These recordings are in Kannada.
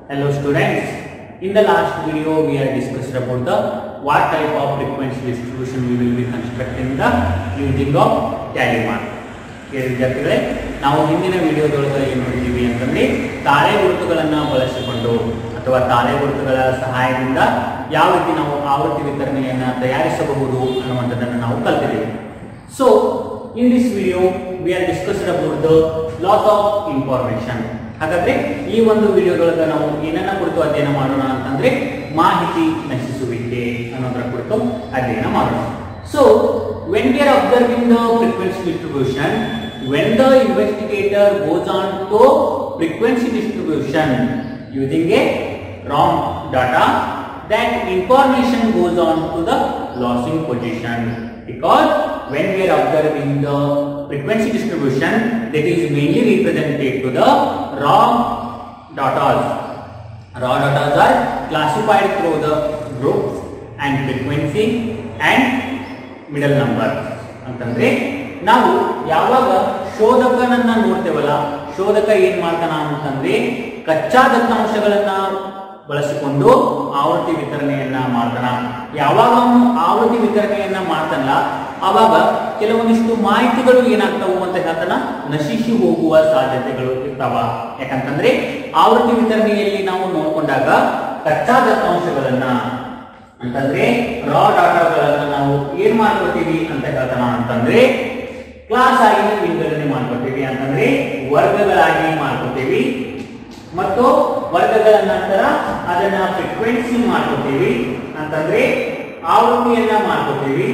Hello students. In the last video we had discussed about the what type of frequency distribution we will be constructing the using of tally mark. Okay, ವಿದ್ಯಾರ್ಥಿಗಳೇ ನಾವು ಹಿಂದಿನ ವಿಡಿಯೋದೊಳಗೆ ಏನು ನೋಡಿದ್ದೀವಿ ಅಂತಂದ್ರೆ ತಾಳೆ ಗುರುತುಗಳನ್ನು ಬಳಸಿಕೊಂಡು ಅಥವಾ ತಾಳೆ ಗುರುತುಗಳ ಸಹಾಯದಿಂದ ಯಾವ ರೀತಿ ನಾವು ಆವೃತ್ತಿ ವಿತರಣೆಯನ್ನ ತಯಾರಿಸಬಹುದು ಅನ್ನುವಂಥದ್ದನ್ನು ನಾವು ಕಲ್ತಿದ್ದೀವಿ so in this video we are discussed about the loss of information ಹಾಗಾದ್ರೆ ಈ ಒಂದು ವಿಡಿಯೋದೊಳಗೆ ನಾವು ಏನನ್ನ ಕುರಿತು ಅಧ್ಯಯನ ಮಾಡೋಣ ಅಂತಂದ್ರೆ ಮಾಹಿತಿ ನಶಿಸುವಿಕೆ ಅನ್ನೋದರ ಕುರಿತು ಅಧ್ಯಯನ ಮಾಡೋಣ so when we are observing the frequency distribution when the investigator goes on to frequency distribution using a wrong data that information goes on to the losing position because when we are observing the frequency distribution that is mainly represented to the raw datas raw datas are classified through the groups and frequency and middle number ಅಂತಂದ್ರೆ ನಾವು ಯಾವಾಗ ಶೋಧಕನನ್ನ ನೋಡ್ತೇವಲ್ಲ ಶೋಧಕ ಏನ್ ಮಾಡ್ತಾನ ಅಂತಂದ್ರೆ ಕಚ್ಚಾ ದತ್ತಾಂಶಗಳನ್ನ ಬಳಸಿಕೊಂಡು ಆವೃತ್ತಿ ವಿತರಣೆಯನ್ನ ಮಾಡ್ತಾನ ಯಾವಾಗ ಅವನು ಆವೃತ್ತಿ ವಿತರಣೆಯನ್ನ ಮಾಡ್ತಾನಲ್ಲ ಆವಾಗ ಕೆಲವೊಂದಿಷ್ಟು ಮಾಹಿತಿಗಳು ಏನಾಗ್ತವು ಅಂತ ಹೇಳ್ತಾನ ನಶಿಸಿ ಹೋಗುವ ಸಾಧ್ಯತೆಗಳು ಇರ್ತಾವ ಯಾಕಂತಂದ್ರೆ ಆವೃತ್ತಿ ವಿತರಣೆಯಲ್ಲಿ ನಾವು ನೋಡ್ಕೊಂಡಾಗ ಕಚ್ಚಾ ದತ್ತಾಂಶಗಳನ್ನ ಅಂತಂದ್ರೆ ರಾ ಡಾಟಾಗಳನ್ನ ನಾವು ಏನ್ ಮಾಡ್ಕೊತೀವಿ ಅಂತ ಹೇಳ್ತಾನ ಅಂತಂದ್ರೆ ಕ್ಲಾಸ್ ಆಗಿ ವಿಂಗಡಣೆ ಮಾಡ್ಕೊತೀವಿ ಅಂತಂದ್ರೆ ವರ್ಗಗಳಾಗಿ ಮಾಡ್ಕೊತೀವಿ ಮತ್ತು ವರ್ಗಗಳ ನಂತರ ಅದನ್ನ ಫ್ರೀಕ್ವೆನ್ಸಿ ಮಾಡ್ಕೋತೀವಿ ಅಂತಂದ್ರೆ ಆವೃತ್ತಿಯನ್ನ ಮಾಡ್ಕೋತೀವಿ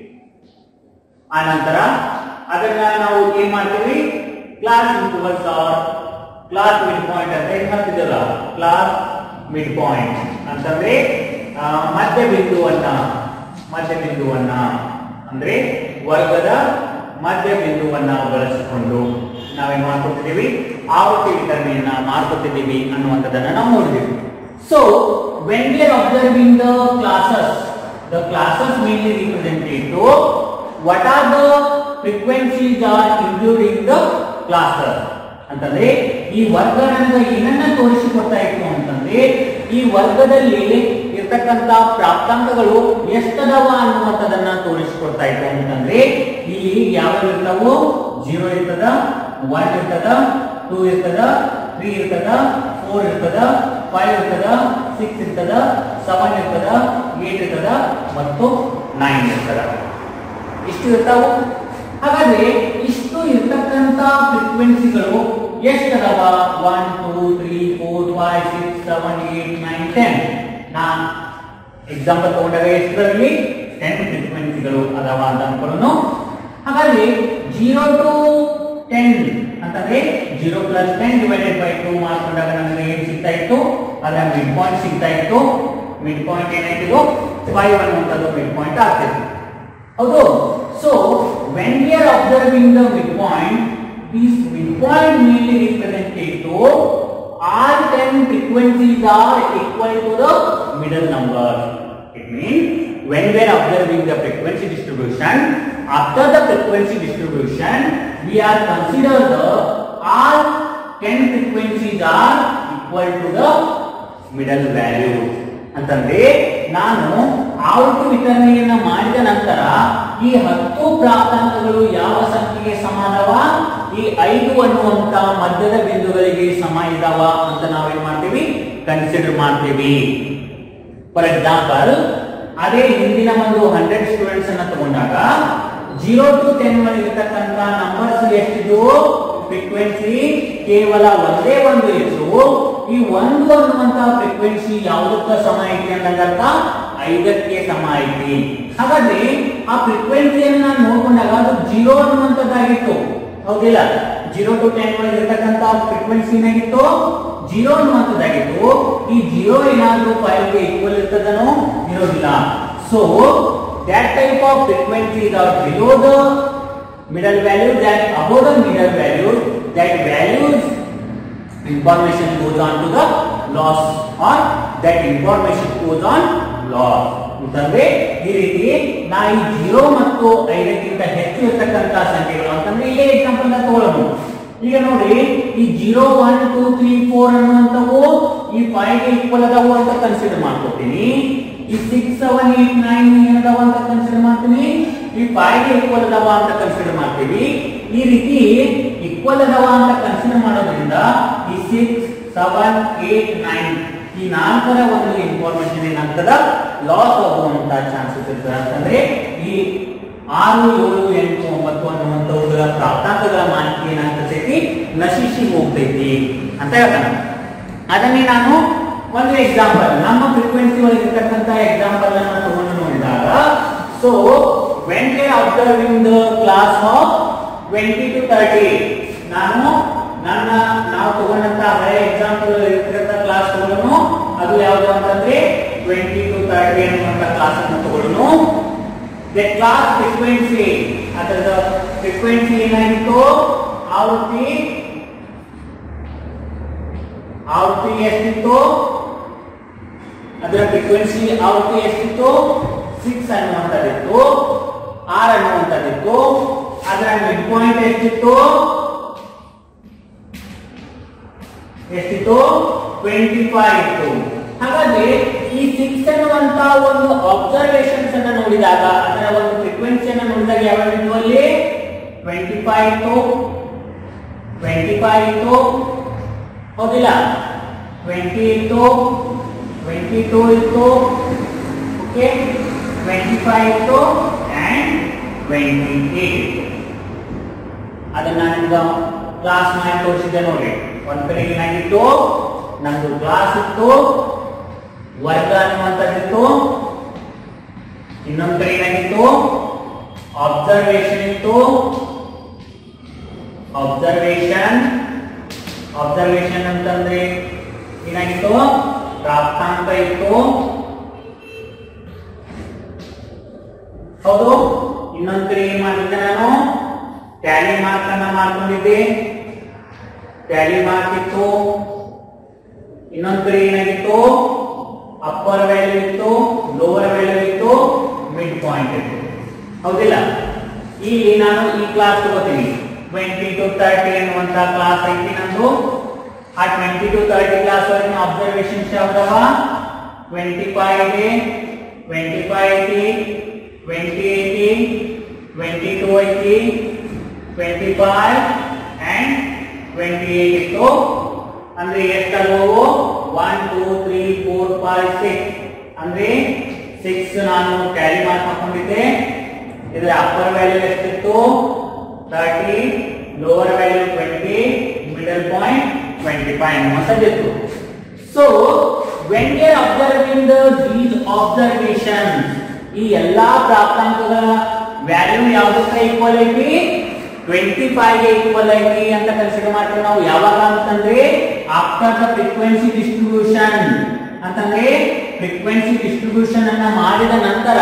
ಆ ನಂತರ ಅದನ್ನ ನಾವು ಏನ್ ಮಾಡ್ತೀವಿ class intervals or class mid point ಅಂತ ಏನ್ ಮಾಡ್ತಿದ್ದಲ್ಲ ಕ್ಲಾಸ್ ಮಿಡ್ ಪಾಯಿಂಟ್ ಅಂತಂದ್ರೆ ಆ, ಮಧ್ಯ ಬಿಂದುವನ್ನ ಮಧ್ಯ ಬಿಂದುವನ್ನ ಅಂದ್ರೆ ವರ್ಗದ ಮಧ್ಯ ಬಿಂದುವನ್ನ ಬಳಸಿಕೊಂಡು ನಾವೇನ್ ಮಾಡ್ಕೊತಿದ್ದೀವಿ ಆವೃತ್ತಿ ವಿತರಣೆಯನ್ನ ಮಾಡ್ಕೊತಿದ್ದೀವಿ ಅನ್ನುವಂಥದ್ದನ್ನ ನಾವು ನೋಡಿದ್ದೀವಿ so when we are observing the classes the classes mainly represented to what are the frequencies are including the classes ಅಂತಂದ್ರೆ ಈ ವರ್ಗ ನನಗೆ ಏನನ್ನ ತೋರಿಸಿಕೊಡ್ತಾ ಇತ್ತು ಅಂತಂದ್ರೆ ಈ ವರ್ಗದಲ್ಲಿ ಇರ್ತಕ್ಕಂತ ಪ್ರಾಪ್ತಾಂಕಗಳು ಎಷ್ಟದವ ಅನ್ನುವಂಥದ್ದನ್ನ ತೋರಿಸಿಕೊಡ್ತಾ ಇತ್ತು ಅಂತಂದ್ರೆ ಇಲ್ಲಿ ಯಾವ ಇರ್ತಾವು ಜೀರೋ ಇರ್ತದ ಒನ್ ಇರ್ತದ ಟೂ ಇರ್ತದ ತ್ರೀ ಇರ್ತದ ಫೋರ್ ಇರ್ತದ ಫೈವ್ ಇರ್ತದ ಸಿಕ್ಸ್ ಇರ್ತದ ಸೆವೆನ್ ಇರ್ತದ ಏಟ್ ಇರ್ತದ ಮತ್ತು ನೈನ್ ಇರ್ತದ ಇಷ್ಟು ಇರ್ತಾವು ಹಾಗಾದ್ರೆ ಇಷ್ಟು ಇರ್ತಕ್ಕಂತ ಫ್ರೀಕ್ವೆನ್ಸಿಗಳು ಎಷ್ಟದವ one two three four five six seven eight nine ten ನಾ ಎಕ್ಸಾಂಪಲ್ ತಗೊಂಡಾಗ ಎಷ್ಟರಲ್ಲಿ ಟೆನ್ ಫ್ರೀಕ್ವೆನ್ಸಿಗಳು ಅದಾವ ಅಂತ ಅನ್ಕೊಳ್ಳೋನು ಹಾಗಾದ್ರೆ ಜೀರೋ ಟು ಟೆನ್ ಅಂತಂದ್ರೆ zero plus ten divided by two ಮಾಡ್ಕೊಂಡಾಗ ನಮಗೆ ಏನ್ ಸಿಗ್ತಾ ಇತ್ತು ಅದರ ಮಿಡ್ ಪಾಯಿಂಟ್ ಸಿಗ್ತಾ ಇತ್ತು ಮಿಡ್ ಪಾಯಿಂಟ್ ಏನಾಯ್ತು ಫೈವ್ ಅನ್ನುವಂಥದ್ದು ಮಿಡ್ ಪಾಯಿಂಟ್ ಆಗ್ತಿತ್ತು ಹೌದು so when we are observing the mid point this mid point mainly represented to all 10 frequencies are equal to the middle number. It means when we are observing the frequency distribution, after the frequency distribution, we are consider the all 10 frequencies are equal to the middle value. ಅಂತಂದ್ರೆ ನಾನು ಆವೃತ್ತಿ ವಿತರಣೆಯನ್ನ ಮಾಡಿದ ನಂತರ ಈ ಹತ್ತು ಪ್ರಾಪ್ತಾಂಕಗಳು ಯಾವ ಸಂಖ್ಯೆಗೆ ಸಮಾನವ ಈ ಐದು ಅನ್ನುವಂತ ಮಧ್ಯದ ಬಿಂದುಗಳಿಗೆ ಸಮ ಇದಾವ ಅಂತ ನಾವೇನ್ ಮಾಡ್ತೀವಿ ಕನ್ಸಿಡರ್ ಮಾಡ್ತೀವಿ ಫಾರ್ ಎಕ್ಸಾಂಪಲ್ ಅದೇ ಹಿಂದಿನ ಒಂದು ಹಂಡ್ರೆಡ್ ಸ್ಟೂಡೆಂಟ್ಸ್ ಅನ್ನ ತಗೊಂಡಾಗ ಜೀರೋ ಟು ಟೆನ್ ವರೆಗೆ ಇರ್ತಕ್ಕಂತ ನಂಬರ್ಸ್ ಎಷ್ಟಿದ್ವು ಫ್ರೀಕ್ವೆನ್ಸಿ ಕೇವಲ ಒಂದೇ ಒಂದು ಇತ್ತು ಈ ಒಂದು ಅನ್ನುವಂತ ಫ್ರೀಕ್ವೆನ್ಸಿ ಯಾವುದಕ್ಕ ಸಮ ಐತಿ ಅಂದಂಗರ್ಥ ಐದಕ್ಕೆ ಸಮ ಐತಿ ಹಾಗಾದ್ರೆ ಆ ಫ್ರೀಕ್ವೆನ್ಸಿಯನ್ನು ನಾನು ನೋಡ್ಕೊಂಡಾಗ ಅದು ಜೀರೋ ಅನ್ನುವಂಥದ್ದಾಗಿತ್ತು ಹೌದಿಲ್ಲ ಜೀರೋ ಟು ಟೆನ್ ಒಳಗೆ ಇರ್ತಕ್ಕಂತ ಫ್ರೀಕ್ವೆನ್ಸಿ ಏನಾಗಿತ್ತು ಜೀರೋ ಅನ್ನುವಂಥದ್ದಾಗಿತ್ತು ಈ ಜೀರೋ ಏನಾದ್ರೂ ಫೈವ್ ಗೆ ಈಕ್ವಲ್ ಇರ್ತದನೋ ಇರೋದಿಲ್ಲ so that type of frequencies are below the middle values and above the middle values that values information goes on to the loss or that information goes on loss ಅಂತಂದ್ರೆ ಈ ರೀತಿ ನಾ ಈ ಜೀರೋ ಮತ್ತು ಐದಕ್ಕಿಂತ ಹೆಚ್ಚು ಇರ್ತಕ್ಕಂತ ಸಂಖ್ಯೆಗಳು ಅಂತಂದ್ರೆ ಇಲ್ಲೇ ಎಕ್ಸಾಂಪಲ್ ತಗೊಳ್ಳೋಣ ಈಗ ನೋಡಿ ಈ zero one two three four ಅನ್ನುವಂಥವು ಈ ಫೈವ್ ಗೆ ಈಕ್ವಲ್ ಅದಾವು ಅಂತ ಕನ್ಸಿಡರ್ ಮಾಡ್ಕೊತೀನಿ ಈ ಸಿಕ್ಸ್ ಸೆವೆನ್ ಏಟ್ ನೈನ್ ಏನದಾವ ಅಂತ ಕನ್ಸಿಡರ್ ಮಾಡ್ತೀನಿ ಈ ಫೈವ್ ಗೆ ಈಕ್ವಲ್ ಅದಾವ ಅಂತ ಕನ್ಸಿಡರ್ ಮಾಡ್ತೀವಿ ಈ ರೀತಿ ಈಕ್ವಲ್ ಅದಾವ ಅಂತ ಕನ್ಸಿಡರ್ ಮಾಡೋದ್ರಿಂದ ಈ ಸಿಕ್ಸ್ ಸೆವೆನ್ ಏಟ್ ನೈನ್ ಈ ನಾಲ್ಕರ ಒಂದು ಇನ್ಫಾರ್ಮೇಶನ್ ಏನಾಗ್ತದ ಲಾಸ್ ಆಗುವಂತ ಚಾನ್ಸಸ್ ಇರ್ತದೆ ಅಂತಂದ್ರೆ ಈ ಆರು ಏಳು ಎಂಟು ಒಂಬತ್ತು ಅನ್ನುವಂಥವುಗಳ ಪ್ರಾಪ್ತಾಂಕಗಳ ಮಾಹಿತಿ ಏನಾಗ್ತೈತಿ ನಶಿಸಿ ಹೋಗ್ತೈತಿ ಅಂತ ಹೇಳ್ತಾನೆ ಅದನ್ನೇ ನಾನು ಒಂದು ಎಕ್ಸಾಂಪಲ್ ನಮ್ಮ ಫ್ರೀಕ್ವೆನ್ಸಿ ಒಳಗೆ ಇರ್ತಕ್ಕಂಥ ಎಕ್ಸಾಂಪಲ್ ಅನ್ನು ತಗೊಂಡು ನೋಡಿದಾಗ so when they observing the class of twenty to thirty ನಾನು ನನ್ನ ನಾವು ತಗೊಂಡಂತ ಹಳೆ ಎಕ್ಸಾಂಪಲ್ ಇರ್ತಕ್ಕಂಥ ಕ್ಲಾಸ್ ತಗೊಂಡು ಅದು ಯಾವುದು ಅಂತಂದ್ರೆ ಟ್ವೆಂಟಿ ಟು ತರ್ಟಿ ಅನ್ನುವಂಥ ಕ್ಲಾಸ್ ಅನ್ನು ತಗೊಂಡು ದ ಕ್ಲಾಸ್ ಫ್ರೀಕ್ವೆನ್ಸಿ ಅದರ ಫ್ರೀಕ್ವೆನ್ಸಿ ಏನಾಗಿತ್ತು ಆವೃತ್ತಿ ಆವೃತ್ತಿ ಎಷ್ಟಿತ್ತು ಅದರ ಫ್ರೀಕ್ವೆನ್ಸಿ ಆವೃತ್ತಿ ಎಷ್ಟಿತ್ತು ಸಿಕ್ಸ್ ಅನ್ನುವಂಥದ್ದಿತ್ತು ಆರ್ ಅನ್ನುವಂಥದ್ದಿತ್ತು ಅದರ ಮಿಡ್ ಪಾಯಿಂಟ್ ಎಷ್ಟಿತ್ತು ಎಷ್ಟಿತ್ತು ಟ್ವೆಂಟಿ ಫೈವ್ ಇತ್ತು ಹಾಗಾದ್ರೆ ಈ ಸಿಕ್ಸ್ ಅನ್ನುವಂತ ಒಂದು ಅಬ್ಸರ್ವೇಷನ್ಸ್ ಅನ್ನ ನೋಡಿದಾಗ ಅದರ ಒಂದು ಫ್ರೀಕ್ವೆನ್ಸಿ ಅನ್ನ ನೋಡಿದಾಗ ಯಾವ ಇತ್ತು ಅಲ್ಲಿ ಟ್ವೆಂಟಿ ಫೈವ್ ಇತ್ತು ಟ್ವೆಂಟಿ ಫೈವ್ ಇತ್ತು ಹೌದಿಲ್ಲ ಟ್ವೆಂಟಿ ಇತ್ತು ಟ್ವೆಂಟಿ ಟೂ ಇತ್ತು ಓಕೆ ಟ್ವೆಂಟಿ ಫೈವ್ ಇತ್ತು ಅಂಡ್ ಟ್ವೆಂಟಿ ಏಟ್ ಅದನ್ನ ನಿಮ್ಗೆ ಕ್ಲಾಸ್ ಮಾಡಿ ತೋರಿಸಿದ್ದೆ ನೋಡಿ ಒಂದ್ ಕಡೆ ಏನಾಗಿತ್ತು ನಮ್ದು ಕ್ಲಾಸ್ ಇತ್ತು ವರ್ಗ ಅನ್ನುವಂಥದ್ದಿತ್ತು ಇನ್ನೊಂದ್ ಕಡೆ ಏನಾಗಿತ್ತು ಅಬ್ಸರ್ವೇಷನ್ ಇತ್ತು ಅಬ್ಸರ್ವೇಷನ್ ಅಬ್ಸರ್ವೇಷನ್ ಅಂತಂದ್ರೆ ಏನಾಗಿತ್ತು ಪ್ರಾಪ್ತಾಂಕ ಇತ್ತು ಹೌದು ಇನ್ನೊಂದ್ ಕಡೆ ಏನ್ ಮಾಡಿದ್ದೆ ನಾನು ಟ್ಯಾಲಿ ಮಾರ್ಕ್ ಅನ್ನ ಮಾಡ್ಕೊಂಡಿದ್ದೆ ಟ್ಯಾಲಿ ಮಾರ್ಕ್ ಇತ್ತು ಇನ್ನೊಂದ್ ಕಡೆ ಏನಾಗಿತ್ತು ಅಪ್ಪರ್ ವ್ಯಾಲ್ಯೂ ಇತ್ತು ಲೋವರ್ ವ್ಯಾಲ್ಯೂ ಇತ್ತು ಮಿಡ್ ಪಾಯಿಂಟ್ ಇತ್ತು ಹೌದಿಲ್ಲ ಇಲ್ಲಿ ನಾನು ಈ ಕ್ಲಾಸ್ ತಗೋತೀನಿ ಟ್ವೆಂಟಿ ಟು ತರ್ಟಿ ಅನ್ನುವಂತ ಕ್ಲಾಸ್ ಐತಿ ನಂದು ಆ ಟ್ವೆಂಟಿ ಟು ತರ್ಟಿ ಕ್ಲಾಸ್ ಒಳಗಿನ ಅಬ್ಸರ್ವೇಷನ್ಸ್ ಯಾವ್ದವ ಟ್ವೆಂಟಿ ಫೈವ್ ಇದೆ ಟ್ವೆಂಟಿ ಫೈವ್ ಐತಿ ಟ್ವೆಂಟಿ ಐತಿ ಟ್ವೆಂಟಿ ಟೂ ಐತಿ twenty five and twenty eight ಇತ್ತು ಅಂದ್ರೆ ಎಷ್ಟಲ್ವೋ one two three four five six ಅಂದ್ರೆ ಸಿಕ್ಸ್ ನಾನು ಕ್ಯಾರಿ ಮಾರ್ಕ್ ಹಾಕೊಂಡಿದ್ದೆ ಇದರ ಅಪ್ಪರ್ ವ್ಯಾಲ್ಯೂ ಎಷ್ಟಿತ್ತು thirty lower value twenty middle point twenty five ಅನ್ನುವಂಥದ್ದಿತ್ತು so when they observing these observation ಈ ಎಲ್ಲಾ ಪ್ರಾಪ್ತಾಂಕಗಳ ವ್ಯಾಲ್ಯೂ ಯಾವುದಕ್ಕೆ ಈಕ್ವಲ್ ಐತಿ ಟ್ವೆಂಟಿ ಫೈವ್ ಗೆ ಈಕ್ವಲ್ ಐತಿ ಅಂತ ಕನ್ಸಿಡರ್ ಮಾಡ್ತೀವಿ ನಾವು ಯಾವಾಗ ಅಂತಂದ್ರೆ ಆಫ್ಟರ್ ದ ಫ್ರೀಕ್ವೆನ್ಸಿ ಡಿಸ್ಟ್ರಿಬ್ಯೂಷನ್ ಅಂತಂದ್ರೆ ಫ್ರೀಕ್ವೆನ್ಸಿ ಡಿಸ್ಟ್ರಿಬ್ಯೂಷನ್ ಅನ್ನ ಮಾಡಿದ ನಂತರ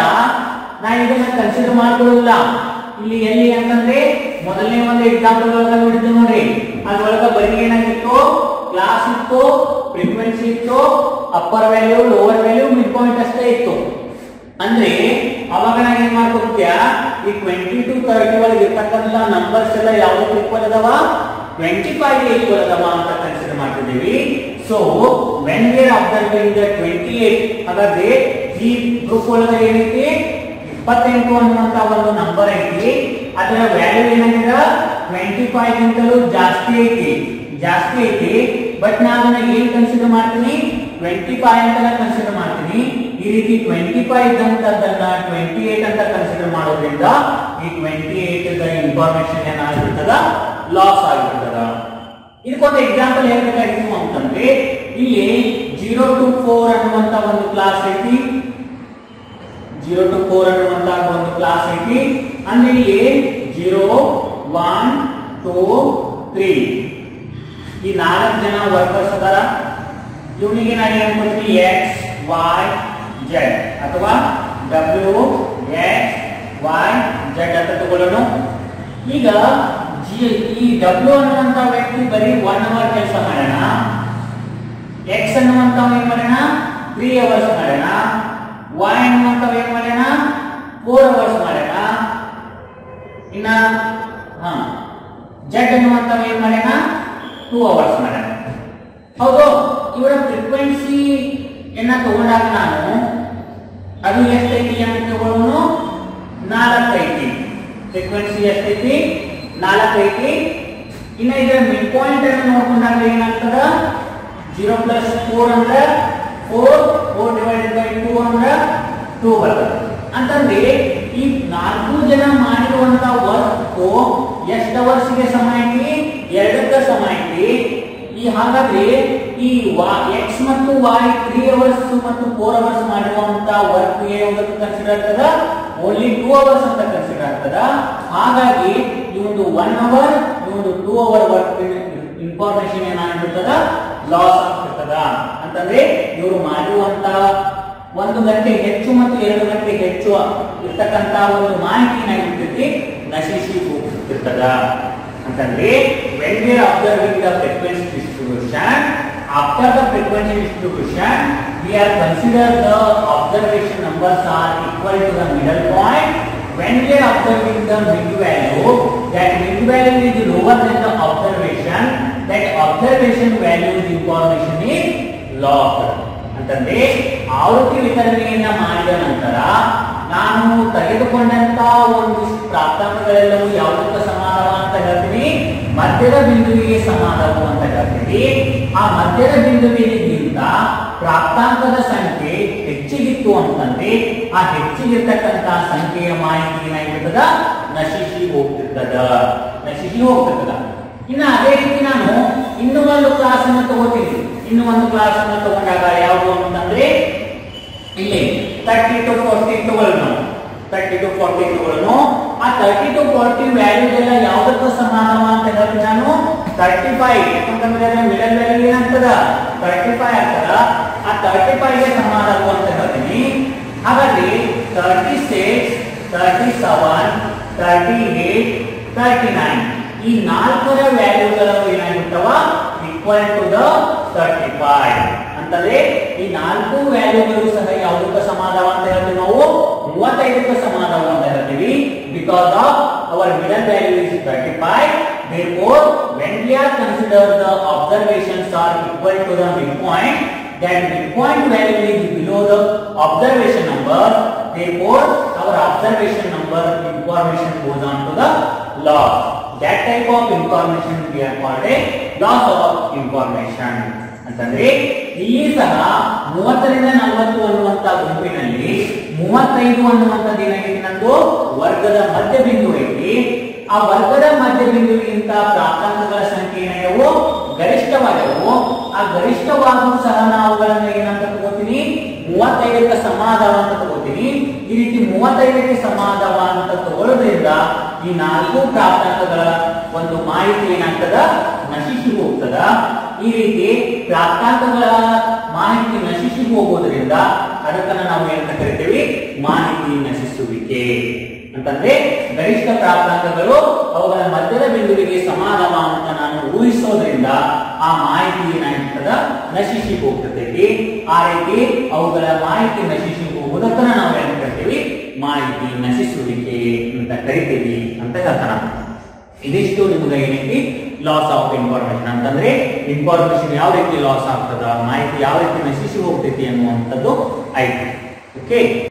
ನಾ ಇದನ್ನ ಕನ್ಸಿಡರ್ ಮಾಡ್ಕೊಳ್ಳಿಲ್ಲ ಇಲ್ಲಿ ಎಲ್ಲಿ ಅಂತಂದ್ರೆ ಮೊದಲನೇ ಒಂದು ಎಕ್ಸಾಂಪಲ್ ಒಳಗ ನೋಡಿದ್ದು ನೋಡ್ರಿ ಅದ್ರೊಳಗ ಬರೀ ಏನಾಗಿತ್ತು ಕ್ಲಾಸ್ ಇತ್ತು ಫ್ರೀಕ್ವೆನ್ಸಿ ಇತ್ತು upper value lower value mid point ಅಷ್ಟೇ ಇತ್ತು ಅಂದ್ರೆ ಅವಾಗ ನಾ ಏನ್ ಮಾಡ್ಕೊತೀಯ ಈ ಟ್ವೆಂಟಿ ಟು ತರ್ಟಿ ಒಳಗೆ ಇರ್ತಕ್ಕಂಥ ನಂಬರ್ಸ್ ಎಲ್ಲ ಯಾವ್ದಕ್ಕೆ ಈಕ್ವಲ್ ಅದಾವ ಟ್ವೆಂಟಿ ಫೈವ್ ಈಕ್ವಲ್ ಅದಾವ ಅಂತ ಕನ್ಸಿಡರ್ ಮಾಡ್ತಿದ್ದೀವಿ so when we are observing the twenty eight ಹಾಗಾದ್ರೆ ಈ ಗ್ರೂಪ್ ಒಳಗೆ ಏನೈತಿ ಇಪ್ಪತ್ತೆಂಟು ಅನ್ನುವಂತ ಒಂದು ನಂಬರ್ ಐತಿ ಅದರ ವ್ಯಾಲ್ಯೂ ಏನಾಗಿದೆ ಟ್ವೆಂಟಿ ಫೈವ್ ಗಿಂತಲೂ ಜಾಸ್ತಿ ಐತಿ ಜಾಸ್ತಿ ಐತಿ ಬಟ್ ನಾ ಅದನ್ನ ಏನ್ ಕನ್ಸಿಡರ್ ಮಾಡ್ತೀನಿ ಟ್ವೆಂಟಿ ಫೈವ್ ಅಂತ ಕನ್ಸಿಡರ್ ಮಾಡ್ತೀನಿ ಈ ರೀತಿ ಟ್ವೆಂಟಿ ಫೈವ್ ಇದ್ದಂತದ್ದನ್ನ ಟ್ವೆಂಟಿ ಏಟ್ ಅಂತ ಕನ್ಸಿಡರ್ ಮಾಡೋದ್ರಿಂದ ಈ ಟ್ವೆಂಟಿ ಏಟ್ ಇನ್ಫಾರ್ಮೇಶನ್ ಏನಾಗಿರ್ತದ ಲಾಸ್ ಆಗಿರ್ತದ ಇದಕ್ಕೊಂದು ಎಕ್ಸಾಂಪಲ್ ಹೇಳ್ಬೇಕಾಗಿತ್ತು ಅಂತಂದ್ರೆ ಇಲ್ಲಿ ಜೀರೋ ಟು ಫೋರ್ ಅನ್ನುವಂತ ಒಂದು ಕ್ಲಾಸ್ ಐತಿ ಜೀರೋ ಟು ಫೋರ್ ಅನ್ನುವಂತ ಒಂದು ಕ್ಲಾಸ್ ಐತಿ ಅಂದ್ರೆ ಇಲ್ಲಿ ಜೀರೋ ಒನ್ ಟೂ ತ್ರೀ ಈ ನಾಲ್ಕು ಜನ ವರ್ಕರ್ಸ್ ಅದಾರ ಇವನಿಗೆ ನಾನು ಏನ್ ಕೊಡ್ತೀನಿ ಎಕ್ಸ್ ವೈ ಜೆಡ್ ಅಥವಾ ಡಬ್ಲ್ಯೂ ಎಕ್ಸ್ ವೈ ಜೆಡ್ ಅಂತ ತಗೊಳ್ಳೋಣ ಈಗ ಜಿ ಈ ಡಬ್ಲ್ಯೂ ಅನ್ನುವಂತ ವ್ಯಕ್ತಿ ಬರೀ ಒನ್ ಅವರ್ ಕೆಲಸ ಮಾಡೋಣ ಎಕ್ಸ್ ಅನ್ನುವಂತ ಏನ್ ಮಾಡೋಣ ತ್ರೀ ಅವರ್ಸ್ ಮಾಡೋಣ ವೈ ಅನ್ನುವಂತ ಏನ್ ಮಾಡೋಣ ಫೋರ್ ಅವರ್ಸ್ ಮಾಡೋಣ ಇನ್ನ ಹಾ ಜೆಡ್ ಅನ್ನುವಂತ ಏನ್ ಮಾಡೋಣ ಟೂ ಅವರ್ಸ್ ಮಾಡೋಣ ಹೌದು ಇವರ ಫ್ರೀಕ್ವೆನ್ಸಿ ಎನ್ನ ತಗೊಂಡಾಗ ನಾನು ಅದು ಎಷ್ಟೈತಿ ಅಂತ ತಗೊಳ್ಳೋನು ನಾಲ್ಕೈತಿ ಫ್ರೀಕ್ವೆನ್ಸಿ ಎಷ್ಟೈತಿ ನಾಲ್ಕೈತಿ ಇನ್ನ ಇದರ ಮಿಡ್ ಪಾಯಿಂಟ್ ಅನ್ನು ನೋಡ್ಕೊಂಡಾಗ ಏನಾಗ್ತದ ಜೀರೋ ಪ್ಲಸ್ ಫೋರ್ ಅಂದ್ರೆ four four divided by two ಅಂದ್ರೆ ಟೂ ಬರ್ತದೆ ಅಂತಂದ್ರೆ ಈ ನಾಲ್ಕು ಜನ ಮಾಡಿರುವಂತ ವರ್ಕ್ ಎಷ್ಟು ಅವರ್ಸ್ಗೆ ಸಮ ಐತಿ ಎರಡಕ್ಕ ಸಮ ಐತಿ ಈ ಹಾಗಾದ್ರೆ ಈ ಎಕ್ಸ್ ಮತ್ತು ವೈ ತ್ರೀ ಅವರ್ಸ್ ಮತ್ತು ಫೋರ್ ಅವರ್ಸ್ ಮಾಡಿರುವಂತ ವರ್ಕ್ ಯಾವುದಕ್ಕೆ ಕನ್ಸಿಡರ್ ಆಗ್ತದ ಓನ್ಲಿ ಟೂ ಅವರ್ಸ್ ಅಂತ ಕನ್ಸಿಡರ್ ಆಗ್ತದ ಹಾಗಾಗಿ ಈ ಒಂದು ಒನ್ ಅವರ್ ಈ ಒಂದು ಟೂ ಅವರ್ ವರ್ಕ್ ಇನ್ಫಾರ್ಮೇಶನ್ ಏನಾಗಿರ್ತದ ಲಾಸ್ ಆಗ್ತಿರ್ತದ ಅಂತಂದ್ರೆ ಇವರು ಮಾಡಿರುವಂತ ಒಂದು ಗಂಟೆ ಹೆಚ್ಚು ಮತ್ತು ಎರಡು ಗಂಟೆ ಹೆಚ್ಚು ಇರ್ತಕ್ಕಂತ ಒಂದು ಮಾಹಿತಿ ಏನಾಗಿರ್ತೈತಿ ನಶಿಸಿ ಹೋಗ್ತಿರ್ತದ ಅಂತಂದ್ರೆ when we are observing the frequency distribution after the frequency distribution we are consider the observation numbers are equal to the middle point when we are observing the mid value that mid value is lower than the observation that observation values information is lost ಅಂತಂದ್ರೆ ಆವೃತ್ತಿ ವಿತರಣೆಯನ್ನ ಮಾಡಿದ ನಂತರ ನಾನು ತೆಗೆದುಕೊಂಡಂತ ಒಂದಿಷ್ಟು ಪ್ರಾಪ್ತಾಂಕಗಳೆಲ್ಲವೂ ಯಾವುದಕ್ಕೆ ಸಮಾನವ ಅಂತ ಹೇಳ್ತೀನಿ ಮಧ್ಯದ ಬಿಂದುವಿಗೆ ಸಮಾನವು ಅಂತ ಹೇಳ್ತೀವಿ ಆ ಮಧ್ಯದ ಬಿಂದುವಿಗಿಂತ ಪ್ರಾಪ್ತಾಂಕದ ಸಂಖ್ಯೆ ಹೆಚ್ಚಿಗಿತ್ತು ಅಂತಂದ್ರೆ ಆ ಹೆಚ್ಚಿಗಿರ್ತಕ್ಕಂತ ಸಂಖ್ಯೆಯ ಮಾಹಿತಿ ಏನಾಗಿರ್ತದ ನಶಿಸಿ ಹೋಗ್ತಿರ್ತದ ನಶಿಸಿ ಹೋಗ್ತಿರ್ತದ ಇನ್ನು ಅದೇ ರೀತಿ ನಾನು ಇನ್ನು ಒಂದು ಕ್ಲಾಸ್ ಅನ್ನು ತಗೋತೀನಿ ಇನ್ನು ಒಂದು ಕ್ಲಾಸ್ ಅನ್ನು ತಗೊಂಡಾಗ ಯಾವುದು ಅಂತಂದ್ರೆ ಇಲ್ಲಿ ತರ್ಟಿ ಟು ಫೋರ್ಟಿ ತಗೊಳ್ಳೋಣ ತರ್ಟಿ ಟು ಫೋರ್ಟಿ ತಗೊಳ್ಳೋಣ ಆ ತರ್ಟಿ ಟು ಫೋರ್ಟಿ ವ್ಯಾಲ್ಯೂಸ್ ಎಲ್ಲ ಯಾವ್ದಕ್ಕೂ ಸಮಾನವ ಅಂತ ಹೇಳ್ತೀನಿ ನಾನು ತರ್ಟಿ ಫೈವ್ ಯಾಕಂತಂದ್ರೆ ಮಿಡಲ್ ವ್ಯಾಲ್ಯೂ ಏನಾಗ್ತದ ತರ್ಟಿ ಫೈವ್ ಆಗ್ತದ ಆ ತರ್ಟಿ ಫೈವ್ ಗೆ ಸಮಾನವು ಅಂತ ಹೇಳ್ತೀನಿ ಹಾಗಾದ್ರೆ thirty six thirty seven thirty eight thirty nine ಈ ನಾಲ್ಕರ ವ್ಯಾಲ್ಯೂಗಳು ಏನಾಗಿರ್ತಾವ equal to the thirty five ಅಂತಂದ್ರೆ ಈ ನಾಲ್ಕು ವ್ಯಾಲ್ಯೂಗಳು ಸಹ ಯಾವುದಕ್ಕೆ ಸಮಾನವ ಅಂತ ಹೇಳ್ತೀವಿ ನಾವು ಮೂವತ್ತೈದಕ್ಕೆ ಸಮಾನವ ಅಂತ ಹೇಳ್ತೀವಿ because of our middle value is thirty five therefore when we are consider the observations are equal to the midpoint that midpoint value is below the observation number therefore our observation number information goes on to the loss that type of information we are called a loss of information ಅಂತಂದ್ರೆ ಇಲ್ಲಿ ಸಹ ಮೂವತ್ತರಿಂದ ನಲವತ್ತು ಅನ್ನುವಂತ ಗುಂಪಿನಲ್ಲಿ ಮೂವತ್ತೈದು ಅನ್ನುವಂಥದ್ದು ಏನಾಗಿದೆ ನಂದು ವರ್ಗದ ಮಧ್ಯ ಬಿಂದು ಐತಿ ಆ ವರ್ಗದ ಮಧ್ಯ ಬಿಂದುವಿಗಿಂತ ಪ್ರಾಪ್ತಾಂಕಗಳ ಸಂಖ್ಯೆ ಏನಾಗ್ಯವು ಗರಿಷ್ಠವಾದವು ಆ ಗರಿಷ್ಠವಾದರೂ ಸಹ ನಾವು ಅವುಗಳನ್ನ ಏನಂತ ತಗೋತೀನಿ ಮೂವತ್ತೈದಕ್ಕೆ ಸಮಾದವ ಅಂತ ತಗೋತೀನಿ ಈ ರೀತಿ ಮೂವತ್ತೈದಕ್ಕೆ ಸಮಾದವ ಅಂತ ತಗೊಳ್ಳೋದ್ರಿಂದ ಈ ನಾಲ್ಕು ಪ್ರಾಪ್ತಾಂಕಗಳ ಒಂದು ಮಾಹಿತಿ ಏನಾಗ್ತದ ನಶಿಸಿ ಹೋಗ್ತದ ಈ ರೀತಿ ಪ್ರಾಪ್ತಾಂಕಗಳ ಮಾಹಿತಿ ನಶಿಸಿ ಹೋಗೋದ್ರಿಂದ ಅದಕ್ಕನ್ನ ನಾವು ಏನಂತ ಕರಿತೀವಿ ಮಾಹಿತಿ ನಶಿಸುವಿಕೆ ಅಂತಂದ್ರೆ ಗರಿಷ್ಠ ಪ್ರಾಪ್ತಾಂಕಗಳು ಅವುಗಳ ಮಧ್ಯದ ಬಿಂದುವಿಗೆ ಸಮಾನವ ಅಂತ ನಾನು ಊಹಿಸೋದ್ರಿಂದ ಆ ಮಾಹಿತಿ ಏನಾಗ್ತದ ನಶಿಸಿ ಹೋಗ್ತೈತಿ ಆ ರೀತಿ ಅವುಗಳ ಮಾಹಿತಿ ನಶಿಸಿ ಹೋಗುವುದಕ್ಕನ್ನ ನಾವು ಏನ್ ಕರಿತೀವಿ ಮಾಹಿತಿ ನಶಿಸುವಿಕೆ ಅಂತ ಕರಿತೀವಿ ಅಂತ ಹೇಳ್ತಾನ ಇದಿಷ್ಟು ನಿಮ್ಗೆ ಏನೈತಿ ಲಾಸ್ ಆಫ್ ಇನ್ಫಾರ್ಮೇಶನ್ ಅಂತಂದ್ರೆ ಇನ್ಫಾರ್ಮೇಶನ್ ಯಾವ ರೀತಿ ಲಾಸ್ ಆಗ್ತದ ಮಾಹಿತಿ ಯಾವ ರೀತಿ ನಶಿಸಿ ಹೋಗ್ತೈತಿ ಅನ್ನುವಂಥದ್ದು ಐತಿ ಓಕೆ